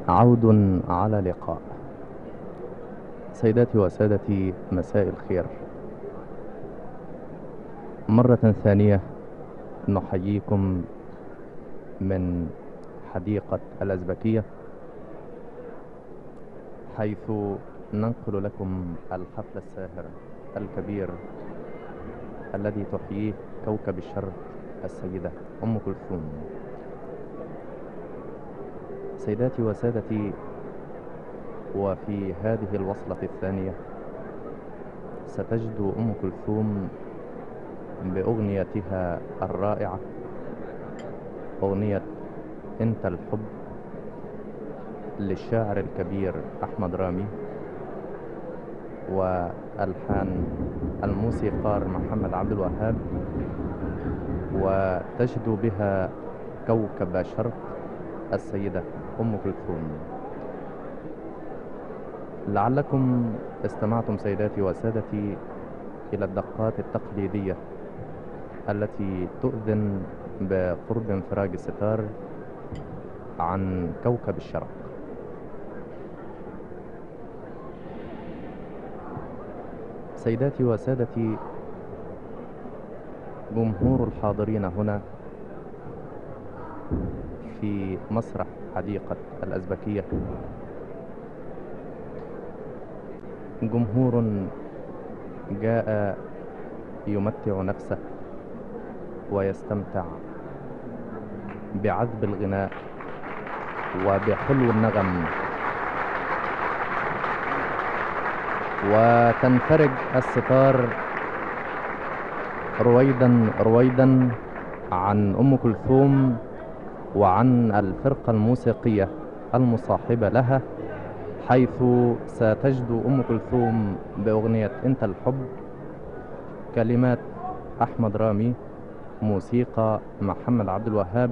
عود على لقاء سيداتي وسادتي مساء الخير مرة ثانية نحييكم من حديقة الأزبكية حيث ننقل لكم الحفل الساهر الكبير الذي تحييه كوكب الشرق السيدة أم كلثوم سيداتي وسادتي وفي هذه الوصلة الثانية ستجد أم كلثوم بأغنيتها الرائعة أغنية أنت الحب للشاعر الكبير أحمد رامي وألحان الموسيقار محمد عبد الوهاب وتجد بها كوكب شرق السيدة أم كلثوم لعلكم استمعتم سيداتي وسادتي إلى الدقات التقليدية التي تؤذن بقرب انفراج الستار عن كوكب الشرق سيداتي وسادتي جمهور الحاضرين هنا في مسرح حديقة الأزبكية جمهور جاء يمتع نفسه ويستمتع بعذب الغناء وبحلو النغم وتنفرج الستار رويدا رويدا عن ام كلثوم وعن الفرقه الموسيقيه المصاحبه لها حيث ستجد ام كلثوم باغنيه انت الحب كلمات احمد رامي موسيقى محمد عبد الوهاب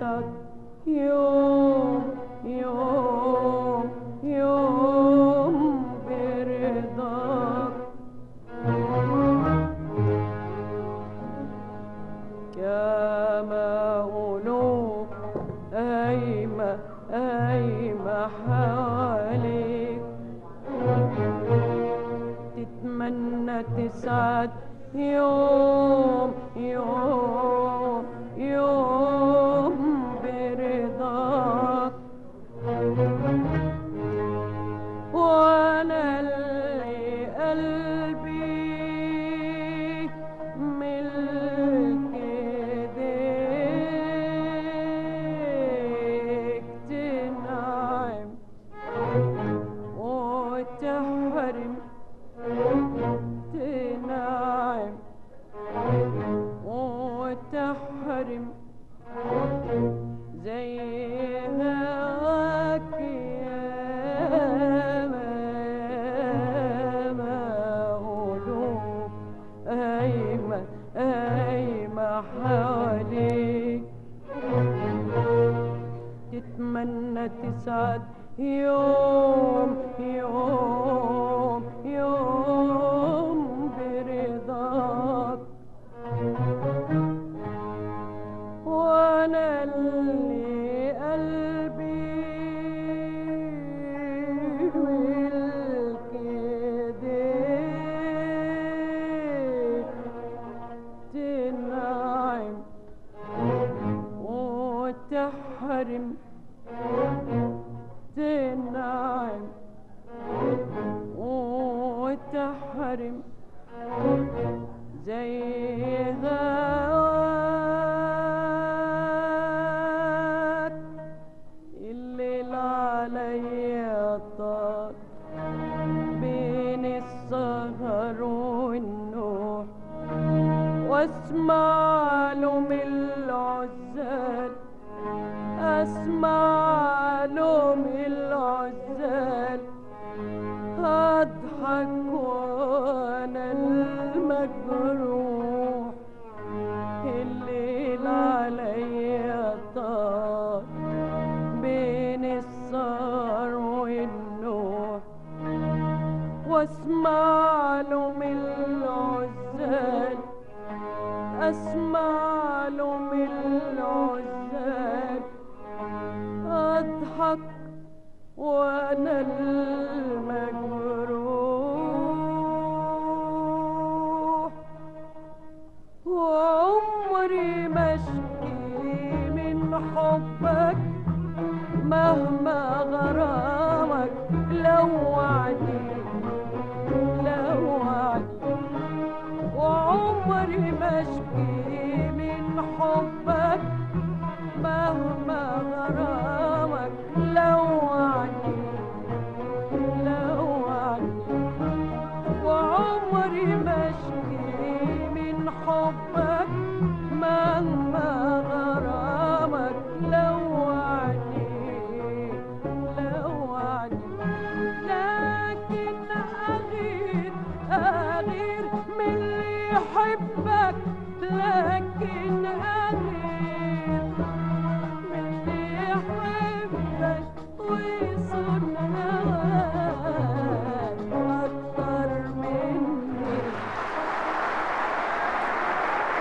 تسعد يوم يوم يوم برضاك كما قلوب قايمة قايمة حواليك تتمنى تسعد يوم يوم يوم برضاك وانا اللي قلبي ملك ايديك تنعم وتحرم تنعم وتحرم زي هواك يا ما قلوب قايمة قايمة حواليك تتمنى تسعد يوم يوم يوم برضاك وانا اللي قلبي ملك ايديك تنعم وتحرم تنعم وتحرم زي هواك الليل عليا طال بين السهر والنوح واسمع له من العزال اسمع له من العزال اضحك وانا المجروح الليل عليا طار بين السهر والنوح واسمع له من العزال اسمع له من العزال اضحك وانا المجروح وعمري ما اشكي من حبك مهما غرامك لو وعدي لو وعدي وعمري ما اشكي من حبك مهما غرامك لو وعدي لو وعدي وعمري ما اشكي من حبك مهما غرامك لو وعدي لو وعدي لكن أغير أغير من اللي يحبك لكن أغير من اللي يحبك ويصون هواك أكتر مني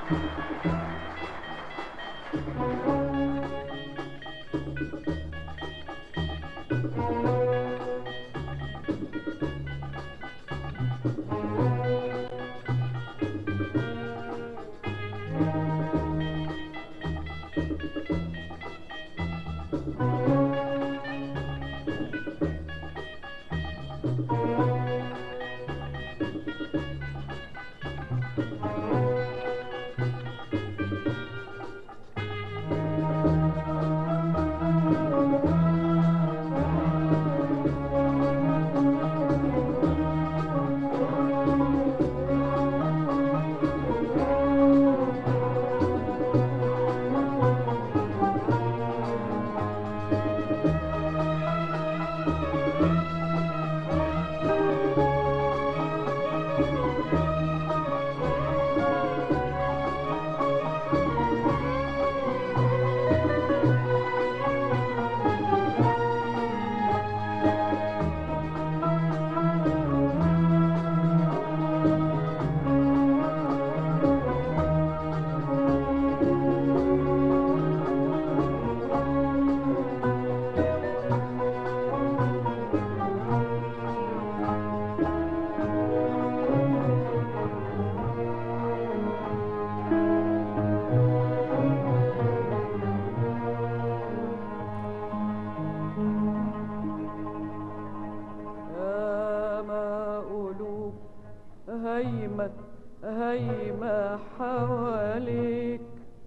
ياما قلوب هيمة هيمة حواليك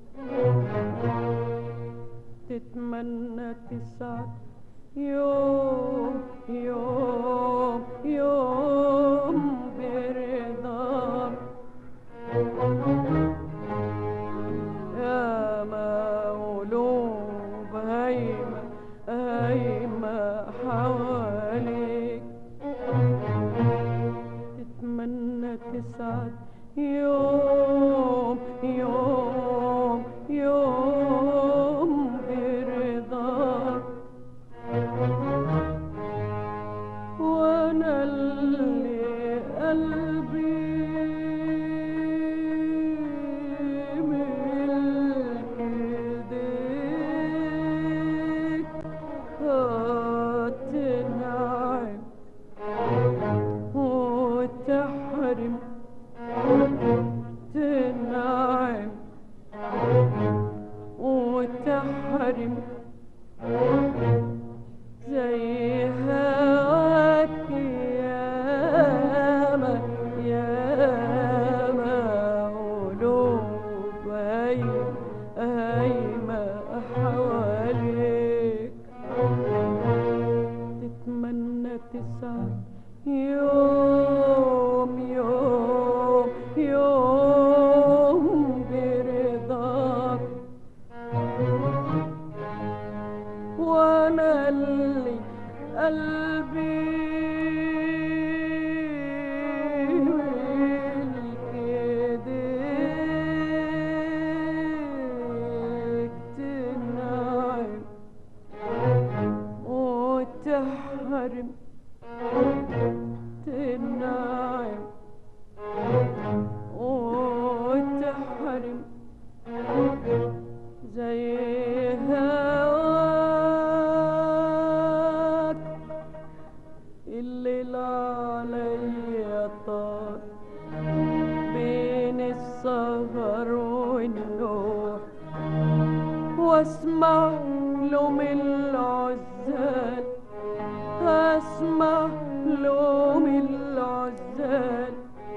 تتمنى تسعد يوم يوم يوم برضاك ياما قلوب هيمة هيمة حواليك تتمنى تسعد يوم يوم يوم برضاك وانا اللي قلبي ملك ايديك هتنعم وتحرم تنعم وتحرم زي هواك ياما ياما قلوب هايمة هايمة حواليك تتمنى تسعد يوم يوم يوم برضاك وانا اللي قلبي ملك ايديك تنعم وتحرم تنعم وتحرم زي هواك الليل عليا طار بين السهر والنور واسمع له من العزال اسمع له من العزال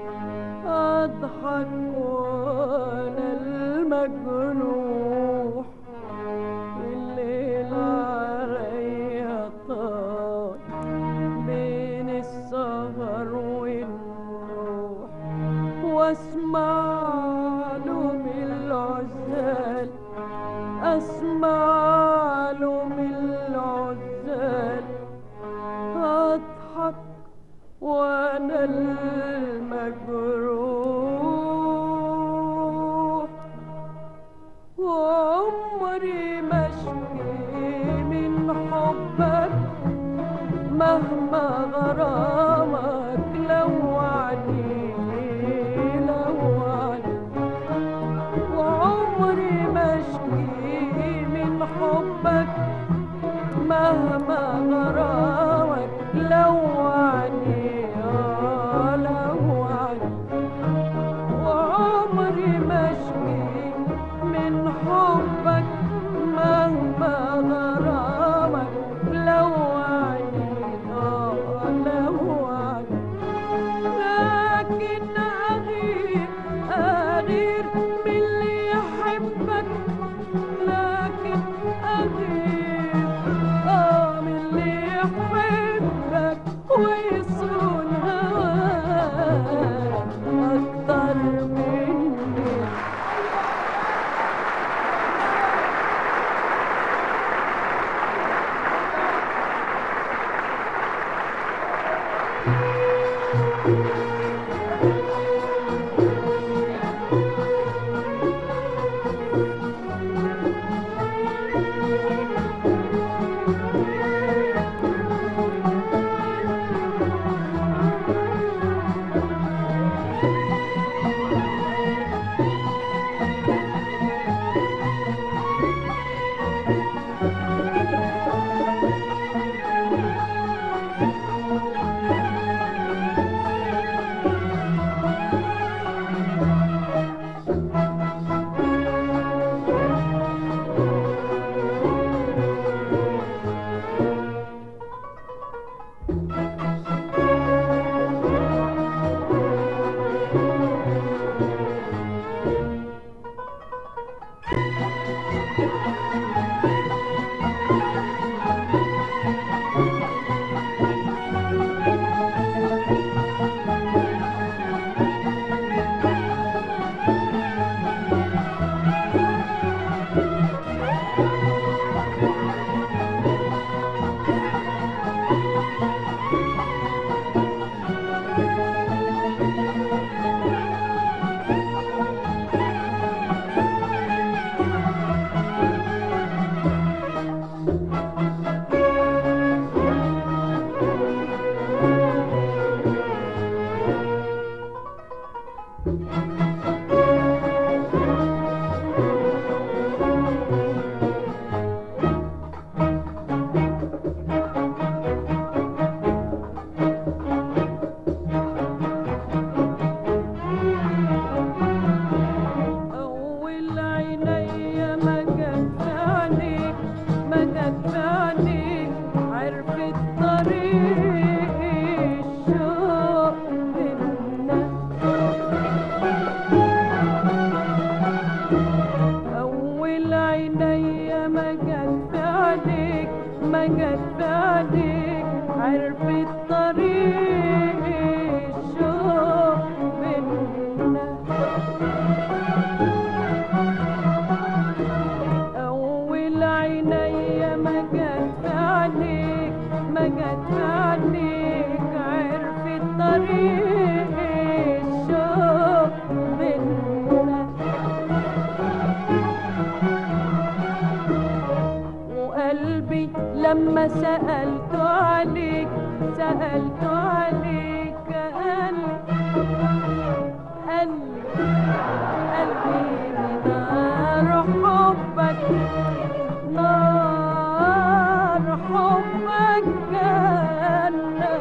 اضحك وانا المجروح الليل عليا طال بين السهر والنوح واسمع له من العزال اسمع له من العزال اضحك وانا المجروح ما جت في عينيك عرفت طريق الشوق بينا أول عينيا ما جت في عينيك ما جت في عينيك عرفت طريق الشوق بينا وقلبي لما سألت عليك سألت عليك قال قال قال لي نار حبك نار حبك جنة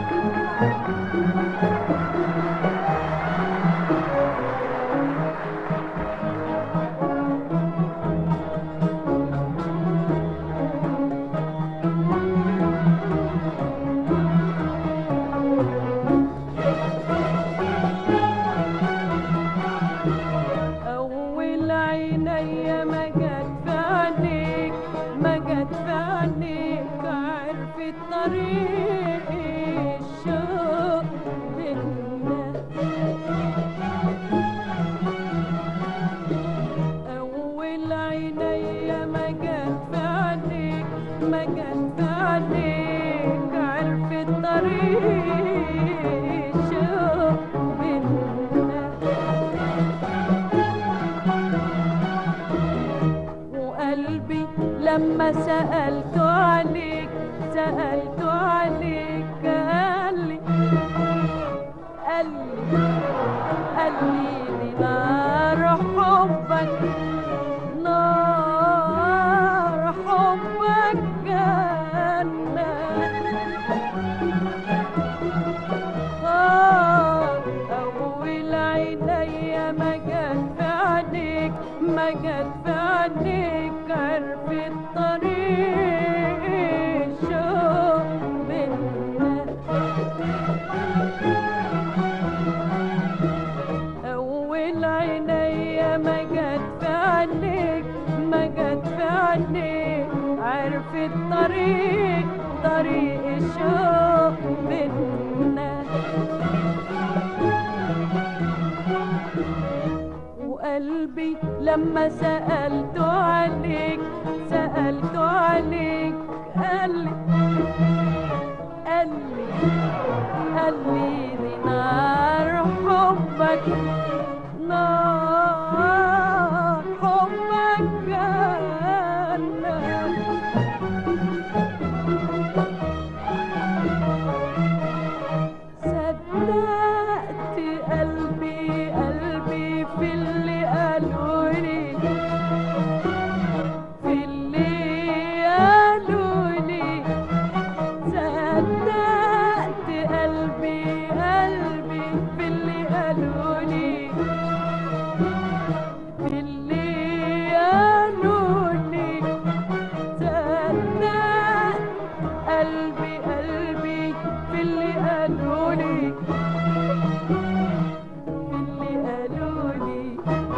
أول عينيا ما جت في عينيك ما جت في عينيك عرفت طريق الشوق بينا أول عينيا ما جت في عينيك ما جت في عينيك عرفت طريق الشوق بينا وقلبي لما سألت عليك سألت عليك قال لي قال لي قال لي دي نار حبك نار حبك جنة آه، أول عينيا ما جت في عينيك ما جت في عينيك عرفت طريق الشوق بينا أول عينيا ما جت في عينيك ما جت في عينيك عرفت طريق طريق الشوق بينا وقلبي لما سألت عليك سألت عليك قال لي قال لي قال لي دي نار حبك نار حبك جنة صدقت قلبي قلبي في اللي قالولي في اللي قالولي صدقت قلبي قلبي في اللي قالولي في اللي قالولي صدقت قلبي قلبي في اللي قالولي في اللي قالولي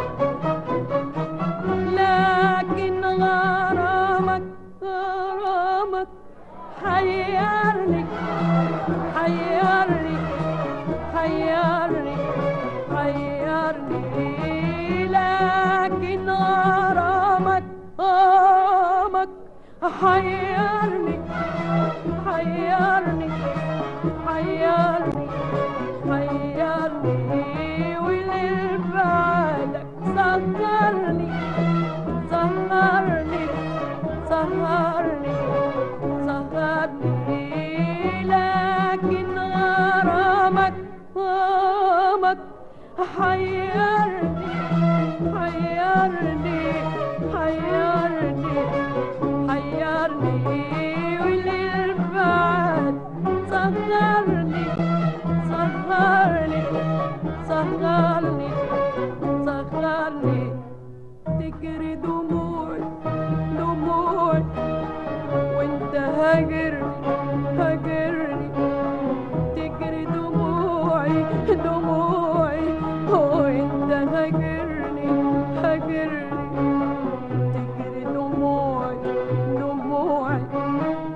لكن غرامك غرامك حيرني حيرني حيرني حيرني لكن غرامك غرامك حيرني حيرني حيرني حيرني وليه بعدك سهرني سهرني سهرني سهرني لكن غرامك غرامك حيرني حيرني حيرني حيرني وليه بعد سهرني سهرني سهرني سهرني تجري دموعي دموعي وانت هاجرني هاجرني تجري دموعي دموعي وانت هاجرني هاجرني تجري دموعي دموعي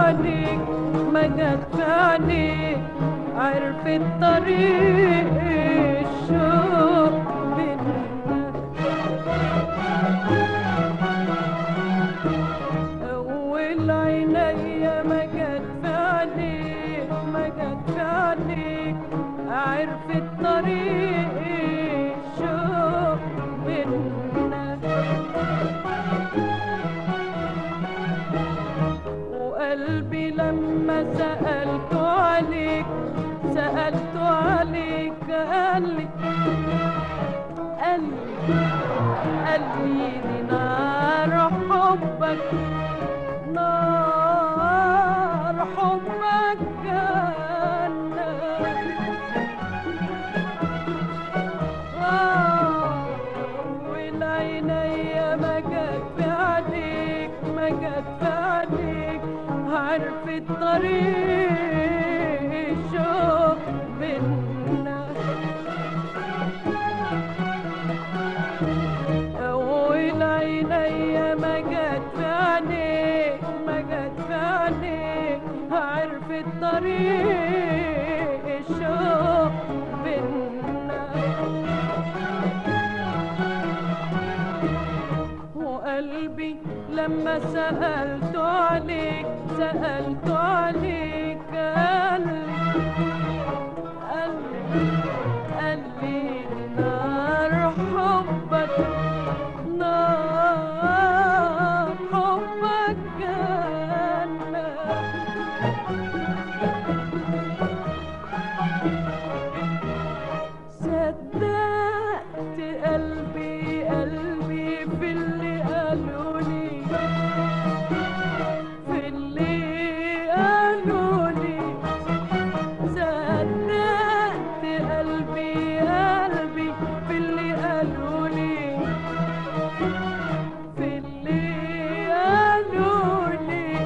عليك ما جت في عينيك عرفت طريق الشوق بينا أول عينيا ما جت في عينيك ما جت في عينيك عرفت طريق الشوق بينا وقلبي لما سألته عليك سألته عليك قال لي قال لي قال لي دي نار حبك نار حبك جنة والعينيا ما جت في عينيك ما جت في عينيك عرفت طريق الشوق بينا أول عينيا ما جت في عينيك ما جت في عينيك عرفت طريق الشوق بينا وقلبي لما سألت عليك سألت عليك قال قال قال لي نار حبك نار حبك جنة صدقت قلبي قلبي في اللي قالولي في اللي قالولي صدقت قلبي قلبي في اللي قالولي في اللي قالولي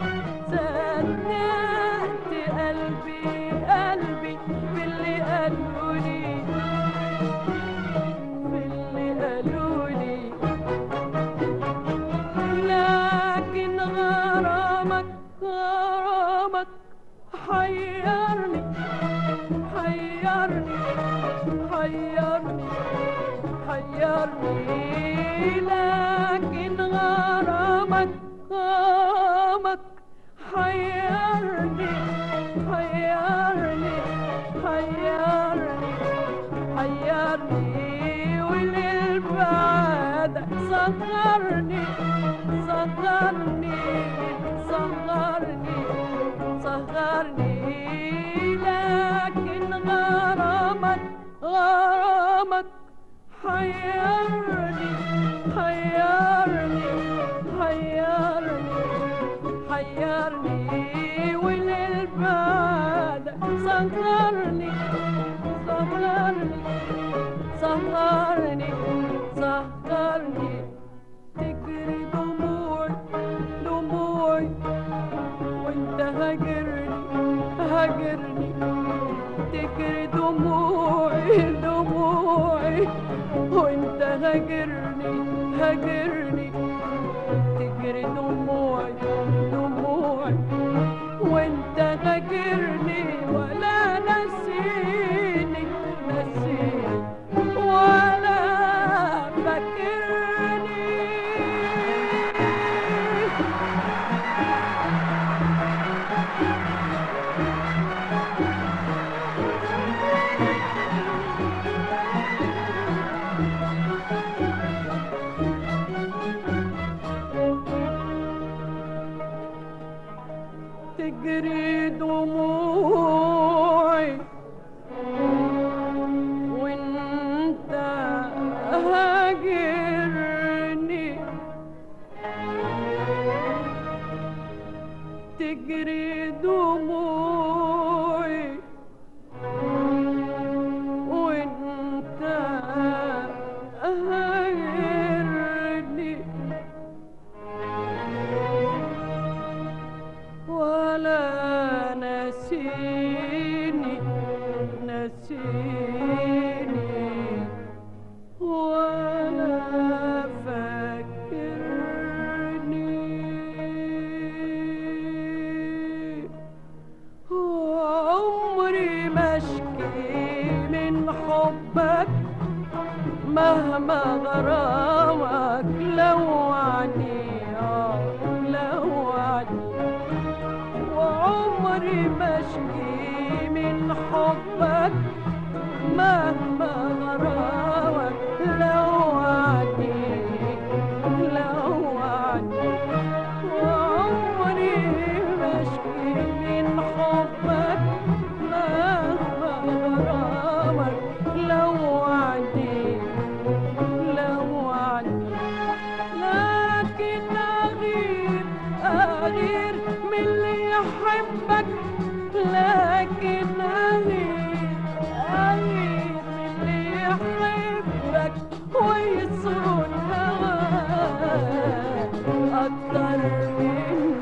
صدقت قلبي قلبي في اللي قالولي في اللي قالولي لكن غرامك غرامك حيرني حيرني حيرني حيرني لكن غرامك غرامك حيرني حيرني حيرني حيرني وللبعد صغرني صغرني صغرني صغرني لكن غرامك غرامك حيرني حيرني حيرني حيرني وللبعد صغرني صغرني صغرني صغرني تجري دموعي دموعي وانت هاجرني هاجرني تجري دموعي دموعي وانت هاجرني هاجرني تجري دموعي دموعي وانت هاجرني ولا نسيني نسيني ولا فاكرني تجري دموعي وانت هاجرني تجري دموعي وانت هاجرني ولا نسيني نسيني ولا فكرني مهما غرامك لوعني آه لوعني وعمري ما اشكي من حبك مهما غرامك لوعني لوعني وعمري ما اشكي من حبك مهما غرامك لوعني لوعني لكن أغير أغير من اللي يحبك لكن أغير أغير من اللي يحبك ويصون هواك أكتر مني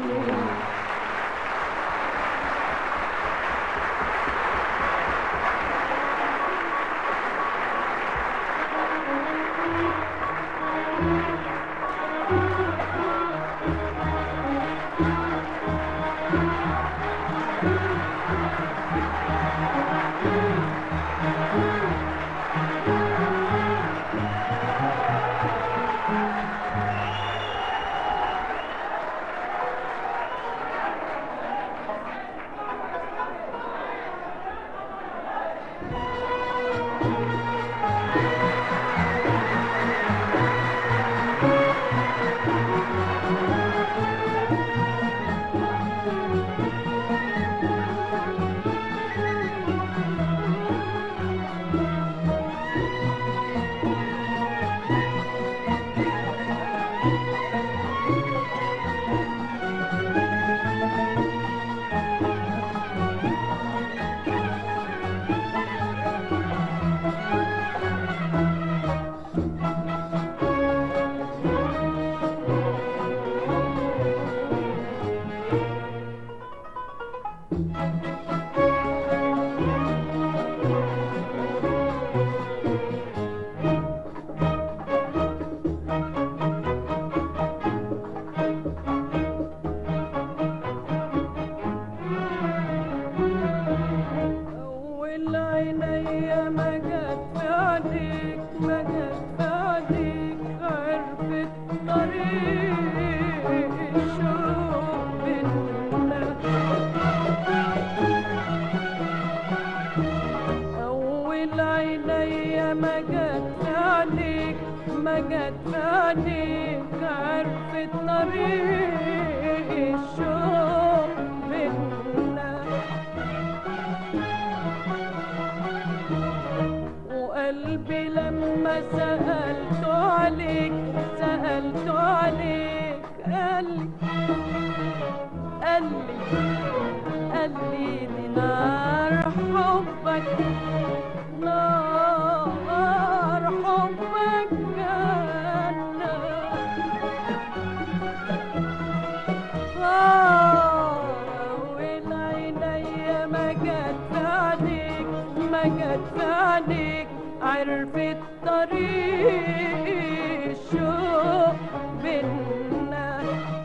أول عينيا ما جت في عينيك ما جت في عينيك عرفت طريق الشوق بينا أول عينيا ما جت في عينيك ما جت في عينيك عرفت طريق الشوق بينا وقلبي لما سألت عليك سألت عليك قالي قالي قالي دي نار حبك نار حبك جنة أول عينيا ما جت في عينيك ما جت في عينيك عرفت طريق الشوق بينا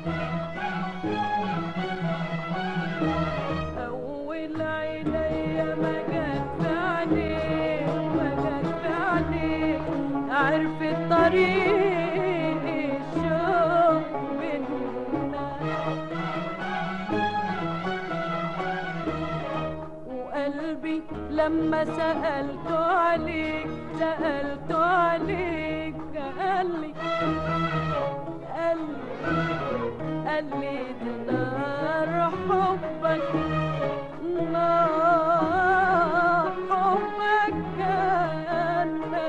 أول عينيا ما جت في عينيك ما جت في عينيك عرفت طريق الشوق بينا وقلبي لما سألت عليك سألت عليك قالي قالي قالي دي نار حبك نار حبك جنة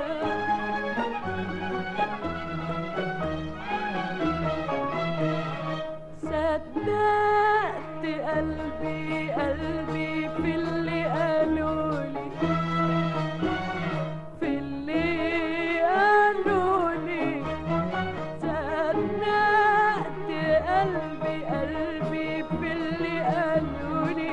صدقت قلبي قلبي في اللي قالولي في اللي قالولي صدقت قلبي قلبي في اللي قالولي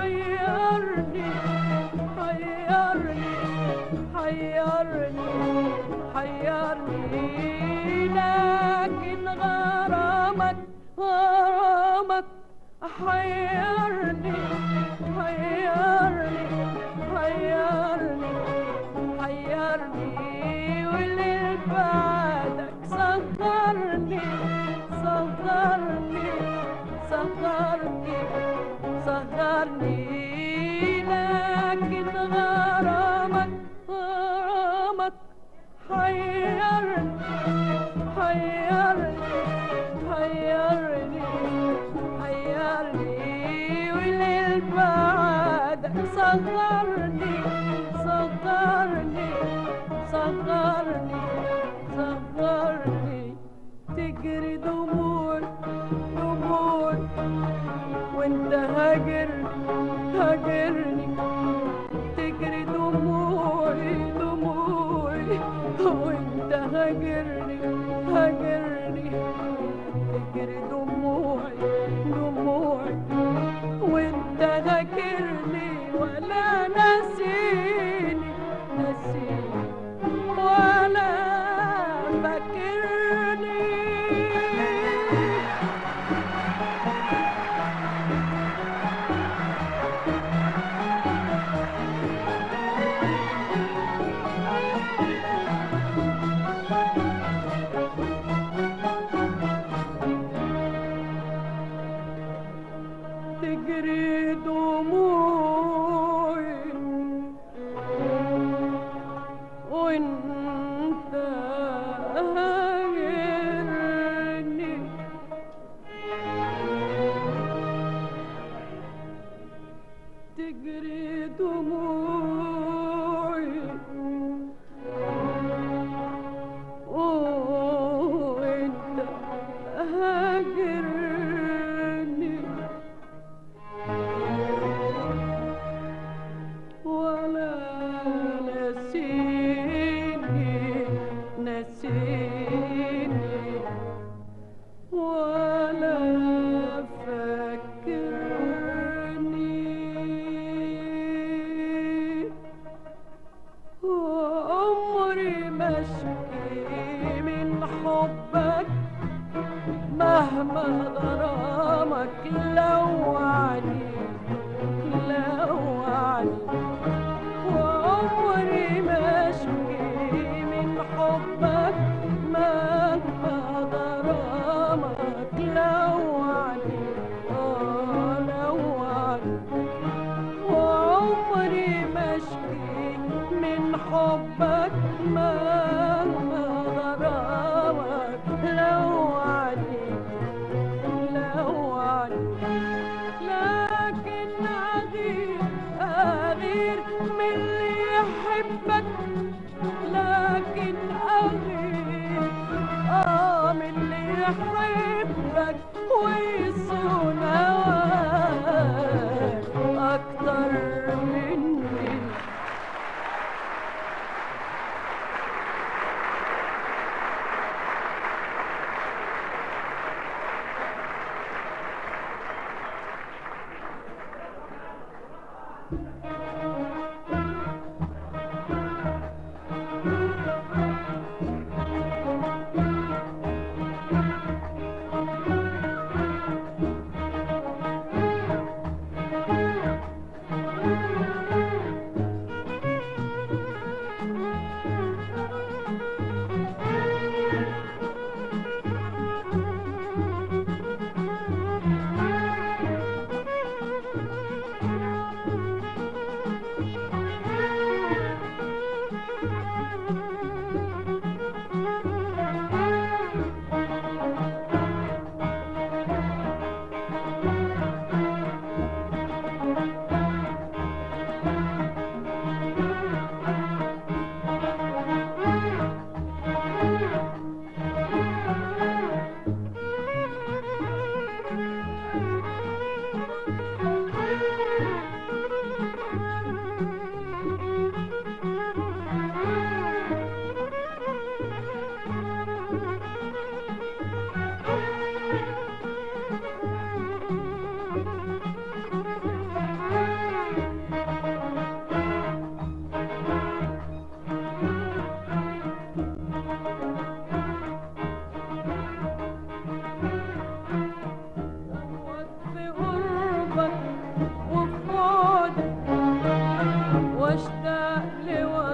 حيرني حيرني حيرني حيرني لكن غرامك غرامك حيرني حيرني حيرني حيرني واللي بعدك صغرني صغرني صغرني صغرني لكن غرامك غرامك حيرني حيرني حيرني حيرني والليل بعدك صغرني صغرني صغرني صغرني تجري دموع دموع وانت هاجر هاجرني تجري دموعي دموعي وانت هاجرني هاجرني تجري دموعي دموعي وانت هاجرني ولا ناسيني ناسيني ولا فاكرني تجري دموعي وانت هاجرني تجري دموعي وانت هاجرني ولا نسيني نسيني ولا فكرني وعمري ما اشكي من حبك مهما غرامك لوعني لوعني وعمري ما اشكي من حبك مهما غرامك لوعني آه لوعني وعمري ما اشكي من حبك مهما غرامك لوعني لوعني لكن أغير أغير من اللي يحبك لكن أغير آه من اللي يحبك ويصون هواك أكتر مني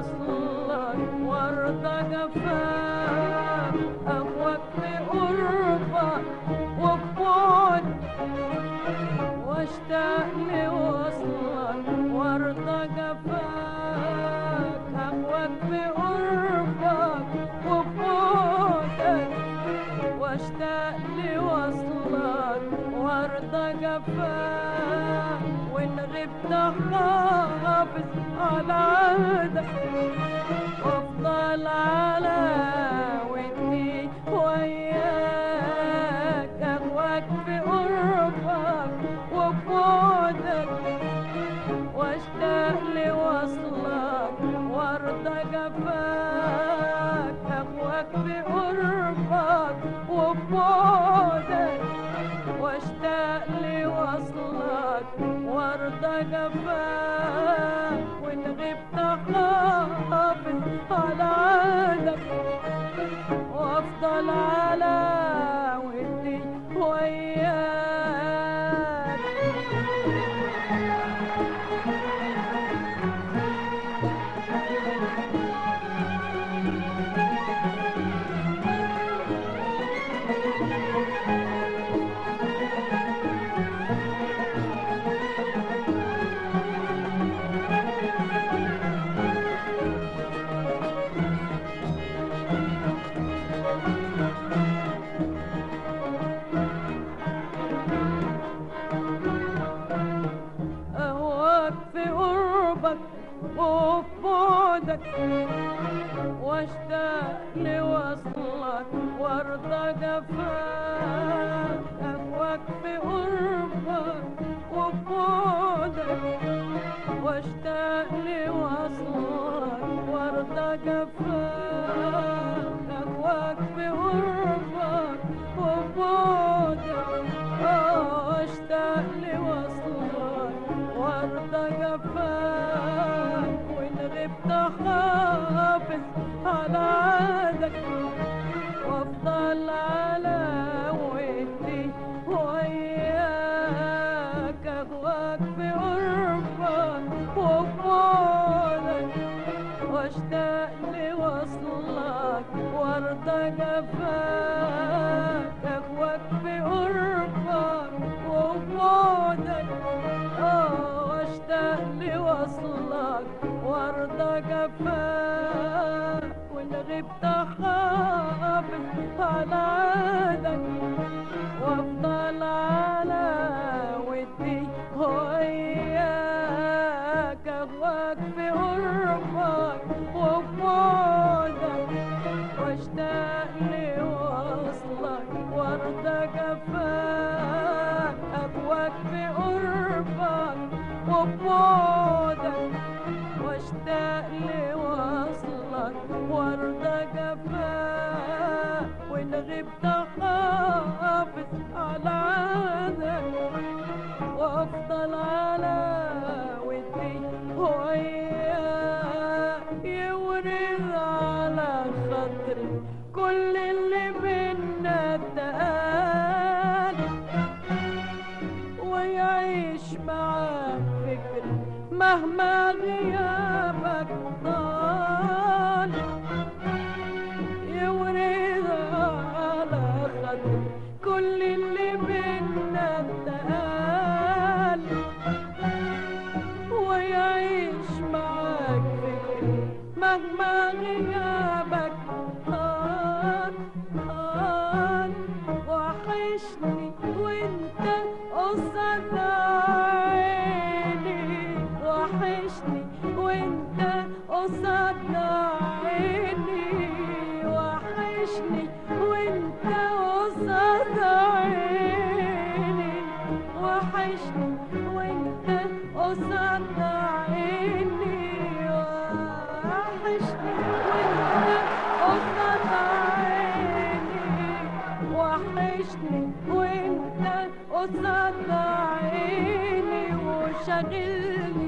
وصلك وارضى جفاك أهواك بقربك وبعد واشتاق لوصلك وارضى جفاك هواك بقربك وبعدك واشتاق لوصلك وارضى جفاك وان غبت حافظ على عهدك وافضل على ودي وياك اهواك بقربك وبعدك واشتاق لوصلك وارضى جفاك اهواك بقربك وبعدك واشتاق لوصلك وارضى جفاك وان غبت حافظ على عهدك وافضل على ودي وياك أهواك في قربك وفي بعدك واشتاق لوصلك وارضى جفاك أهواك في قربك وفي بعدك واشتاق لوصلك وارضى جفاك أهواك في قربك وفي بعدك آه، واشتاق لوصلك وارضى جفاك وان غبت حافظ على عهدك وافضل على ودي وياك اهواك في قربك وبعدك واشتاق لوصلك وارضى جفاك اهواك في قربك وبعدك اه واشتاق لوصلك وارضى جفاك وان غبت حافظ على عهدك وافضل على ودي وياك اهواك في قربك وبعدك واشتاق لوصلك وارضى جفاك اهواك في قربك وبعدك واشتاق لوصلك وارضى جفاك وان غبت حافظ على عهدك وافضل على ودي وياك يورد على خاطري كل اللي بينا اتقال ويعيش معاك فكري مهما غيابك طال يورد على خاطري كل اللي بينا اتقال ويعيش معاك فكري مهما غيابك طال طال وحشني وانت قصاد عيني وحشني وانت قصاد عيني وحشني وانت قصاد عيني وحشني وانت قصاد عيني وحشني وانت قصاد عيني وحشني وانت قصاد عيني وشاغلني